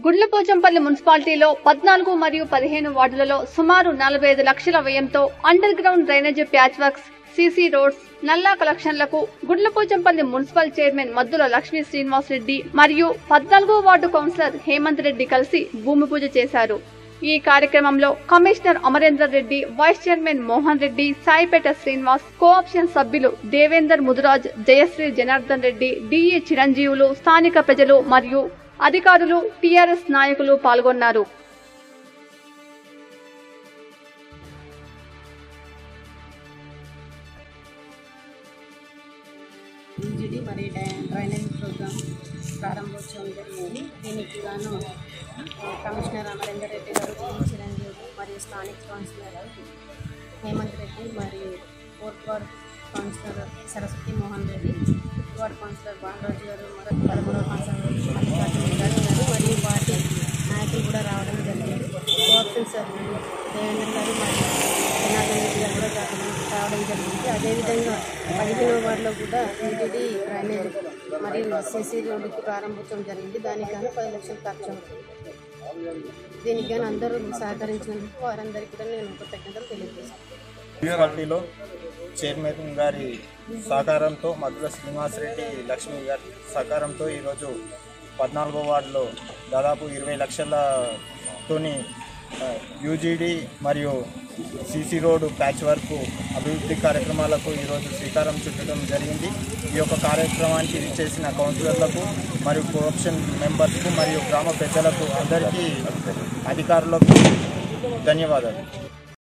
గుండ్లపోచంపల్లి మున్సిపాలిటీలో పద్నాలుగు మరియు పదిహేను వార్డులలో సుమారు నలభై ఐదు లక్షల వ్యయంతో underground drainage patch works CC roads నల్లా కలెక్షన్లకు గుండ్లపోచంపల్లి మున్సిపల్ చైర్మన్ మద్దుల లక్ష్మీ శ్రీనివాస్ రెడ్డి మరియు పద్నాలుగో వార్డు కౌన్సిలర్ హేమంత్ రెడ్డి కలిసి భూమి పూజ చేశారు ఈ కార్యక్రమంలో commissioner Amarender Reddy vice chairman Mohan Reddy Saipeta Srinivas co option సభ్యులు దేవేందర్ ముదురాజ్ జయశ్రీ జనార్దన్ రెడ్డి డిఈ చిరంజీవులు స్థానిక ప్రజలు మరియు అధికారులు టీఆర్ఎస్ నాయకులు పాల్గొన్నారు ఈజీడీ మరి డ్రై- డ్రైనేజ్ ప్రోగ్రామ్ ప్రారంభోత్సవం జరిగింది దీనికి గాను ఆ, కమిషనర్ అమరేందర్ రెడ్డి గారు జీ చిరంజీవి మరియు స్థానిక కౌన్సిలర్ హేమంత్ రెడ్డి మరియు fourth ward councillor Saraswathi Mohan Reddy fifth ward councillor Balaraju garu మరియు పదమూడవ కౌన్సిలర్ మల్లికార్జున గారు గారు మరియు పార్టీ నాయకులు కూడా రావడం జరిగింది కోఆప్షన్ సభ్యులు దేవేంద్ర గారు మరియు జనార్దన్ రెడ్డి గారు కూడా రావడం రావడం జరిగింది అదేవిధంగా పదిహేనవ వార్డులో కూడా ఈడీడీ డ్రైనేజ్ మరియు సీసీ రోడ్డుకి ప్రారంభోత్సవం జరిగింది దానికి గాను పది లక్షలు ఖర్చు అవుతుంది దీనికి గాను అందరూ సహకరించినందుకు వారందరికీ కూడా నేను కృతజ్ఞతలు తెలియజేస్తాను మున్సిపాలిటీలో చైర్మన్ గారి సహకారంతో మద్దుల శ్రీనివాసరెడ్డి లక్ష్మి గారి సహకారంతో ఈరోజు పద్నాలుగో వార్డులో దాదాపు ఇరవై లక్షలతోని యూజీడీ మరియు సీసీ రోడ్డు ప్యాచ్ వర్క్ అభివృద్ధి కార్యక్రమాలకు ఈరోజు శ్రీకారం చుట్టడం జరిగింది ఈ యొక్క కార్యక్రమానికి చేసిన కౌన్సిలర్లకు మరియు కోఆప్షన్ మెంబర్స్కు మరియు గ్రామ పెద్దలకు అందరికీ అధికారులకు ధన్యవాదాలు